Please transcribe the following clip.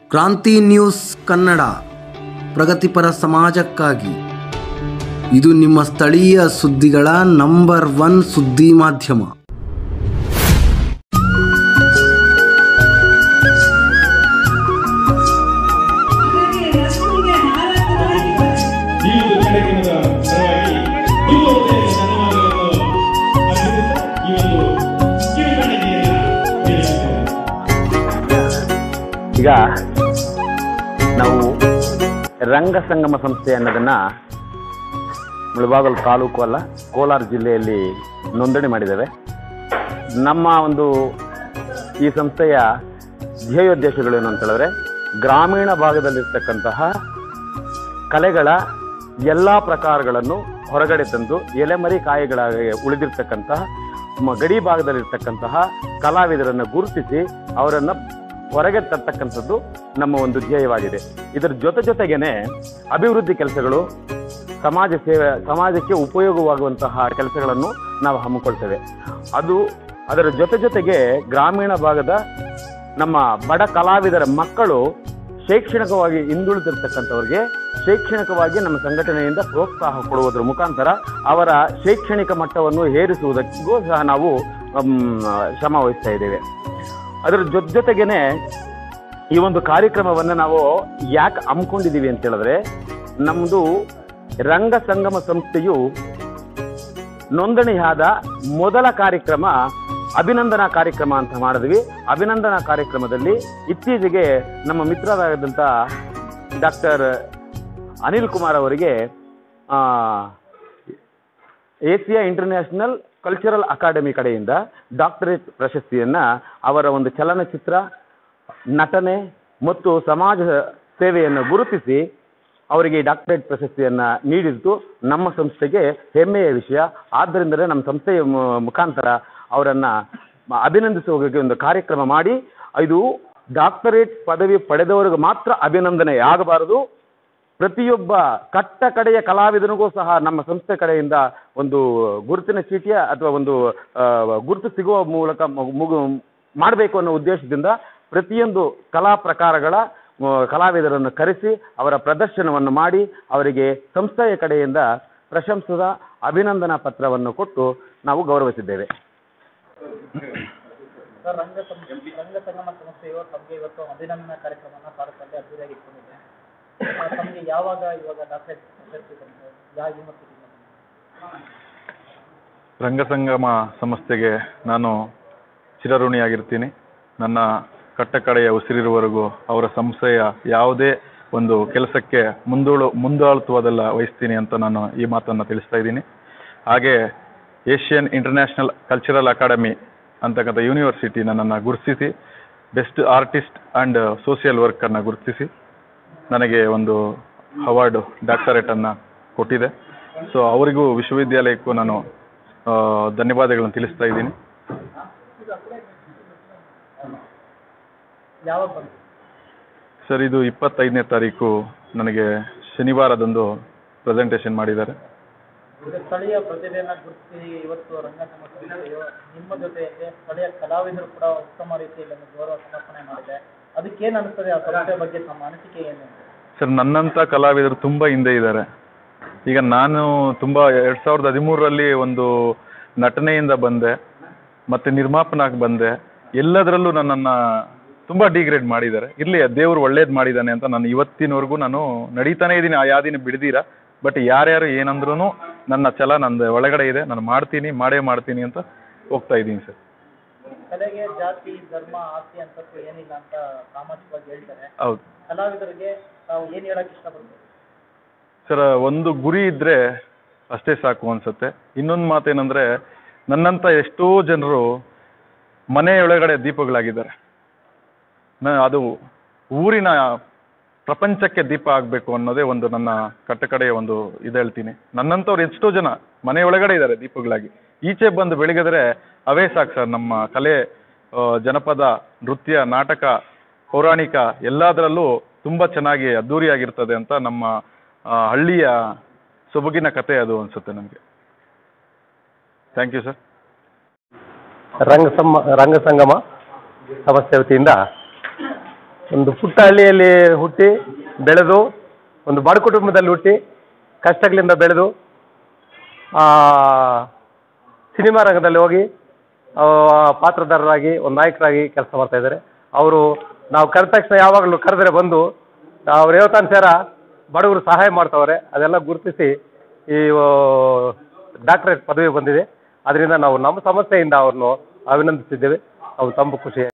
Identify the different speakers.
Speaker 1: ಕ್ರಾಂತಿ ನ್ಯೂಸ್ ಕನ್ನಡ ಪ್ರಗತಿಪರ ಸಮಾಜಕ್ಕಾಗಿ ಇದು ನಿಮ್ಮ ಸ್ಥಳೀಯ ಸುದ್ದಿಗಳ ನಂಬರ್ ಒನ್ ಸುದ್ದಿ ಮಾಧ್ಯಮ
Speaker 2: ಈ ಒಂದು ಕಾರ್ಯಕ್ರಮದ ಪರವಾಗಿ ಯುವಕರಿಗೆ ಧನ್ಯವಾದಗಳನ್ನು ಅರ್ಪಿಸುತ್ತಾ ಈ ಒಂದು ಕಿರುಕಾಣಿಕೆಯನ್ನ ತಿಳಿಸುತ್ತೇವೆ
Speaker 3: ಈಗ ನಾವು ರಂಗ ಸಂಗಮ ಸಂಸ್ಥೆ ಅನ್ನೋದನ್ನ ಮುಳಬಾಗಲು ತಾಲೂಕು ಅಲ್ಲ ಕೋಲಾರ ಜಿಲ್ಲೆಯಲ್ಲಿ ನೋಂದಣಿ ಮಾಡಿದ್ದೇವೆ ನಮ್ಮ ಒಂದು ಈ ಸಂಸ್ಥೆಯ ಧ್ಯೇಯೋದ್ದೇಶಗಳೇನು ಅಂತ ಹೇಳಿದ್ರೆ ಗ್ರಾಮೀಣ ಭಾಗದಲ್ಲಿರ್ತಕ್ಕಂತಹ ಕಲೆಗಳ ಎಲ್ಲ ಪ್ರಕಾರಗಳನ್ನು ಹೊರಗಡೆ ತಂದು ಎಲೆಮರಿ ಕಾಯಿಗಳಾಗಿ ಉಳಿದಿರ್ತಕ್ಕಂತಹ ಮ- ಗಡಿ ಭಾಗದಲ್ಲಿರ್ತಕ್ಕಂತಹ ಕಲಾವಿದರನ್ನು ಗುರುತಿಸಿ ಅವರನ್ನು ಹೊರಗೆ ತರ್ತಕ್ಕಂಥದ್ದು ನಮ್ಮ ಒಂದು ಧ್ಯೇಯವಾಗಿದೆ ಇದರ ಜೊತೆ ಜೊತೆಗೇನೆ ಅಭಿವೃದ್ಧಿ ಕೆಲಸಗಳು ಸಮಾಜ ಸೇವೆ ಸಮಾಜಕ್ಕೆ ಉಪಯೋಗವಾಗುವಂತಹ ಕೆಲಸಗಳನ್ನು ನಾವು ಹಮ್ಮಿಕೊಳ್ತೇವೆ ಅದು ಅದರ ಜೊತೆ ಜೊತೆಗೆ ಗ್ರಾಮೀಣ ಭಾಗದ ನಮ್ಮ ಬಡ ಕಲಾವಿದರ ಮಕ್ಕಳು ಶೈಕ್ಷಣಿಕವಾಗಿ ಹಿಂದುಳಿದಿರ್ತಕ್ಕಂಥವ್ರಿಗೆ ಶೈಕ್ಷಣಿಕವಾಗಿ ನಮ್ಮ ಸಂಘಟನೆಯಿಂದ ಪ್ರೋತ್ಸಾಹ ಕೊಡುವುದರ ಮುಖಾಂತರ ಅವರ ಶೈಕ್ಷಣಿಕ ಮಟ್ಟವನ್ನು ಏರಿಸುವುದಕ್ಕೂ ಸಹ ನಾವು ಮ್, ಶ್ರಮ ವಹಿಸ್ತಾ ಇದ್ದೇವೆ ಅದರ ಜೊತೆ ಜೊತೆಗೇನೆ ಈ ಒಂದು ಕಾರ್ಯಕ್ರಮವನ್ನು ನಾವು ಯಾಕೆ ಹಮ್ಮಿಕೊಂಡಿದ್ದೀವಿ ಅಂತ ಹೇಳಿದ್ರೆ ನಮ್ಮದು ರಂಗ ಸಂಗಮ ಸಂಸ್ಥೆಯು ನೋಂದಣಿಯಾದ ಮೊದಲ ಕಾರ್ಯಕ್ರಮ ಅಭಿನಂದನಾ ಕಾರ್ಯಕ್ರಮ ಅಂತ ಮಾಡಿದ್ವಿ ಅಭಿನಂದನಾ ಕಾರ್ಯಕ್ರಮದಲ್ಲಿ ಇತ್ತೀಚೆಗೆ ನಮ್ಮ ಮಿತ್ರರಾದಂಥ ಡಾಕ್ಟರ್ ಅನಿಲ್ ಕುಮಾರ್ ಅವರಿಗೆ ಏಸಿಯಾ ಇಂಟರ್ನ್ಯಾಷನಲ್ ಕಲ್ಚರಲ್ ಅಕಾಡೆಮಿ ಕಡೆಯಿಂದ ಡಾಕ್ಟರೇಟ್ ಪ್ರಶಸ್ತಿಯನ್ನು ಅವರ ಒಂದು ಚಲನಚಿತ್ರ ನಟನೆ ಮತ್ತು ಸಮಾಜ ಸೇವೆಯನ್ನು ಗುರುತಿಸಿ ಅವರಿಗೆ ಡಾಕ್ಟರೇಟ್ ಪ್ರಶಸ್ತಿಯನ್ನು ನೀಡಿದ್ದು ನಮ್ಮ ಸಂಸ್ಥೆಗೆ ಹೆಮ್ಮೆಯ ವಿಷಯ ಆದ್ದರಿಂದಲೇ ನಮ್ಮ ಸಂಸ್ಥೆಯ ಮು- ಮುಖಾಂತರ ಅವರನ್ನು ಅಭಿನಂದಿಸುವ ಒಂದು ಕಾರ್ಯಕ್ರಮ ಮಾಡಿ ಇದು ಡಾಕ್ಟರೇಟ್ ಪದವಿ ಪಡೆದವರಿಗೆ ಮಾತ್ರ ಅಭಿನಂದನೆ ಆಗಬಾರದು ಪ್ರತಿಯೊಬ್ಬ ಕಟ್ಟ ಕಡೆಯ ಕಲಾವಿದನಿಗೂ ಸಹ ನಮ್ಮ ಸಂಸ್ಥೆ ಕಡೆಯಿಂದ ಒಂದು ಗುರುತಿನ ಚೀಟಿಯ ಅಥವಾ ಒಂದು ಆ, ಗುರುತು ಸಿಗುವ ಮೂಲಕ ಮು- ಮುಗು ಮಾಡಬೇಕು ಅನ್ನೋ ಉದ್ದೇಶದಿಂದ ಪ್ರತಿಯೊಂದು ಕಲಾ ಪ್ರಕಾರಗಳ ಆ, ಕಲಾವಿದರನ್ನು ಕರೆಸಿ ಅವರ ಪ್ರದರ್ಶನವನ್ನು ಮಾಡಿ ಅವರಿಗೆ ಸಂಸ್ಥೆಯ ಕಡೆಯಿಂದ ಪ್ರಶಂಸದ ಅಭಿನಂದನಾ ಪತ್ರವನ್ನು ಕೊಟ್ಟು ನಾವು ಗೌರವಿಸಿದ್ದೇವೆ
Speaker 4: ಸರ್ ರಂಗ ಸಂ ರಂಗ ಸಂಗಮ ಸಂಸ್ಥೆಯು ತಮಗೆ ಇವತ್ತು ಅಭಿನಂದನಾ ಕಾರ್ಯಕ್ರಮನ ಭಾರತದಲ್ಲಿ ಅದ್ದೂರಿಯಾಗಿ ಇಟ್ಕೊಂಡಿದೆ ಆ, ತಮಗೆ ಯಾವಾಗ ಇವಾಗ ಡಾಕ್ಟರೇಟ್ ಪ್ರಶಸ್ತಿ ಬಂತು ಯಾವ ಯೂನಿವರ್ಸಿಟಿಯಿಂದ
Speaker 5: ರಂಗಸಂಗಮ ಸಂಸ್ಥೆಗೆ ನಾನು ಚಿರಋಣಿಯಾಗಿರ್ತೀನಿ ನನ್ನ ಕಟ್ಟಕಡೆಯ ಉಸಿರಿರುವವರೆಗೂ ಅವರ ಸಂಸ್ಥೆಯ ಯಾವುದೇ ಒಂದು ಕೆಲಸಕ್ಕೆ ಮುಂದೂಳು ಮುಂದಾಳತ್ವದಲ್ಲ ವಹಿಸ್ತೀನಿ ಅಂತ ನಾನು ಈ ಮಾತನ್ನು ತಿಳಿಸ್ತಾ ಇದ್ದೀನಿ ಹಾಗೆ ಏಷ್ಯನ್ ಇಂಟರ್ನ್ಯಾಷನಲ್ ಕಲ್ಚರಲ್ ಅಕಾಡೆಮಿ ಅಂತಕ್ಕಂಥ ಯೂನಿವರ್ಸಿಟಿ ನನ್ನನ್ನು ಗುರುತಿಸಿ ಬೆಸ್ಟ್ ಆರ್ಟಿಸ್ಟ್ ಆ್ಯಂಡ್ ಸೋಷಿಯಲ್ ವರ್ಕನ್ನು ಗುರುತಿಸಿ ನನಗೆ ಒಂದು ಅವಾರ್ಡು ಡಾಕ್ಟರೇಟನ್ನು ಕೊಟ್ಟಿದೆ ಸೊ ಅವರಿಗೂ ವಿಶ್ವವಿದ್ಯಾಲಯಕ್ಕೂ ನಾನು ಆ, ಧನ್ಯವಾದಗಳನ್ನು ತಿಳಿಸ್ತಾ ಇದ್ದೀನಿ
Speaker 4: ಯಾವಾಗ ಬಂತು
Speaker 5: ಸರ್ ಇದು ಇಪ್ಪತ್ತೈದನೇ ತಾರೀಕು ನನಗೆ ಶನಿವಾರದಂದು ಪ್ರೆಸೆಂಟೇಷನ್ ಮಾಡಿದ್ದಾರೆ
Speaker 4: ಈಗ ಸ್ಥಳೀಯ ಪ್ರತಿಭೆಯನ್ನ ಗುರುತಿಸಿ ಇವತ್ತು ರಂಗ ಸಂಗಮ ಸಂಸ್ಥೆಯು ನಿಮ್ಮ ಜೊತೆಯಲ್ಲಿ ಸ್ಥಳೀಯ ಕಲಾವಿದರು ಕೂಡ ಉತ್ತಮ ರೀತಿಯಲ್ಲಿ ಒಂದು ಗೌರವ ಸಮರ್ಪಣೆ ಮಾಡಿದೆ ಅದಕ್ಕೇನು ಅನಿಸ್ತದೆ ಆ ಸಂಸ್ಥೆ ಬಗ್ಗೆ ತಮ್ಮ ಅನಿಸಿಕೆ ಏನು
Speaker 5: ಸರ್ ನನ್ನಂಥ ಕಲಾವಿದರು ತುಂಬ ಹಿಂದೆ ಇದ್ದಾರೆ ಈಗ ನಾನು ತುಂಬ ಎರಡು ಸಾವಿರದ ಹದಿಮೂರರಲ್ಲಿ ಒಂದು ನಟನೆಯಿಂದ ಬಂದೆ ಮತ್ತು ನಿರ್ಮಾಪನಾಗಿ ಬಂದೆ ಎಲ್ಲದರಲ್ಲೂ ನನ್ನನ್ನು ತುಂಬ ಡಿಗ್ರೇಡ್ ಮಾಡಿದ್ದಾರೆ ಇರಲಿ ದೇವರು ಒಳ್ಳೇದು ಮಾಡಿದ್ದಾನೆ ಅಂತ ನಾನು ಇವತ್ತಿನವರೆಗೂ ನಾನು ನಡೀತಾನೇ ಇದ್ದೀನಿ ಆ ಯಾದಿನ ಬಿಡ್ದಿರ ಬಟ್ ಯಾರ್ಯಾರು ಏನಂದ್ರೂ ನನ್ನ ಛಲ ನಂದು ಒಳಗಡೆ ಇದೆ ನಾನು ಮಾಡ್ತೀನಿ ಮಾಡೇ ಮಾಡ್ತೀನಿ ಅಂತ ಹೋಗ್ತಾ ಇದ್ದೀನಿ ಸರ್
Speaker 4: ಕಲೆಗೆ ಜಾತಿ ಧರ್ಮ ಆಸ್ತಿ ಅಂತಸ್ತು ಏನಿಲ್ಲ ಅಂತ ಸಾಮಾಜಿಕವಾಗಿ ಹೇಳ್ತಾರೆ
Speaker 5: ಹೌದು
Speaker 4: ಕಲಾವಿದರಿಗೆ ತಾವು ಏನು ಹೇಳಕ್ ಇಷ್ಟಪಡ್ತೀವಿ
Speaker 5: ಸರ್ ಒಂದು ಗುರಿ ಇದ್ದರೆ ಅಷ್ಟೇ ಸಾಕು ಅನಿಸುತ್ತೆ ಇನ್ನೊಂದು ಮಾತೇನೆಂದರೆ ನನ್ನಂಥ ಎಷ್ಟೋ ಜನರು ಮನೆಯೊಳಗಡೆ ದೀಪಗಳಾಗಿದ್ದಾರೆ ನ ಅದು ಊರಿನ ಪ್ರಪಂಚಕ್ಕೆ ದೀಪ ಆಗಬೇಕು ಅನ್ನೋದೇ ಒಂದು ನನ್ನ ಕಟ್ಟಕಡೆಯ ಒಂದು ಇದು ಹೇಳ್ತೀನಿ ನನ್ನಂಥವ್ರು ಎಷ್ಟೋ ಜನ ಮನೆಯೊಳಗಡೆ ಇದ್ದಾರೆ ದೀಪಗಳಾಗಿ ಈಚೆ ಬಂದು ಬೆಳಗಿದ್ರೆ ಅವೇ ಸಾಕು ಸರ್ ನಮ್ಮ ಕಲೆ ಆ, ಜನಪದ ನೃತ್ಯ ನಾಟಕ ಪೌರಾಣಿಕ ಎಲ್ಲದರಲ್ಲೂ ತುಂಬ ಚೆನ್ನಾಗಿ ಅದ್ಧೂರಿಯಾಗಿರ್ತದೆ ಅಂತ ನಮ್ಮ ಆ, ಹಳ್ಳಿಯ ಸೊಬಗಿನ ಕತೆ ಅದು ಅನಿಸುತ್ತೆ ನನಗೆ ಥ್ಯಾಂಕ್ ಯು ಸರ್
Speaker 6: ರಂಗ ಸಮ ರಂಗ ಸಂಗಮ ಸಂಸ್ಥೆ ವತಿಯಿಂದ ಒಂದು ಪುಟ್ಟ ಹಳ್ಳಿಯಲ್ಲಿ ಹುಟ್ಟಿ ಬೆಳೆದು ಒಂದು ಬಡ ಕುಟುಂಬದಲ್ಲಿ ಹುಟ್ಟಿ ಕಷ್ಟಗಳಿಂದ ಬೆಳೆದು ಆ, ಸಿನಿಮಾ ರಂಗದಲ್ಲಿ ಹೋಗಿ ಆ, ಪಾತ್ರಧಾರರಾಗಿ ಒಂದು ನಾಯಕರಾಗಿ ಕೆಲಸ ಮಾಡ್ತಾ ಇದ್ದಾರೆ ಅವರು ನಾವು ಕರೆದ ತಕ್ಷಣ ಯಾವಾಗಲೂ ಕರೆದ್ರೆ ಬಂದು ಅವ್ರು ರೇವತಾನ್ ಸೇರ ಬಡವರು ಸಹಾಯ ಮಾಡ್ತಾವ್ರೆ ಅದೆಲ್ಲ ಗುರುತಿಸಿ ಈ ಡಾಕ್ಟರೇಟ್ ಪದವಿ ಬಂದಿದೆ ಅದರಿಂದ ನಾವು ನಮ್ಮ ಸಮಸ್ಯೆಯಿಂದ ಅವ್ರನ್ನು ಅಭಿನಂದಿಸಿದ್ದೇವೆ ಅವ್ರು ತುಂಬ ಖುಷಿ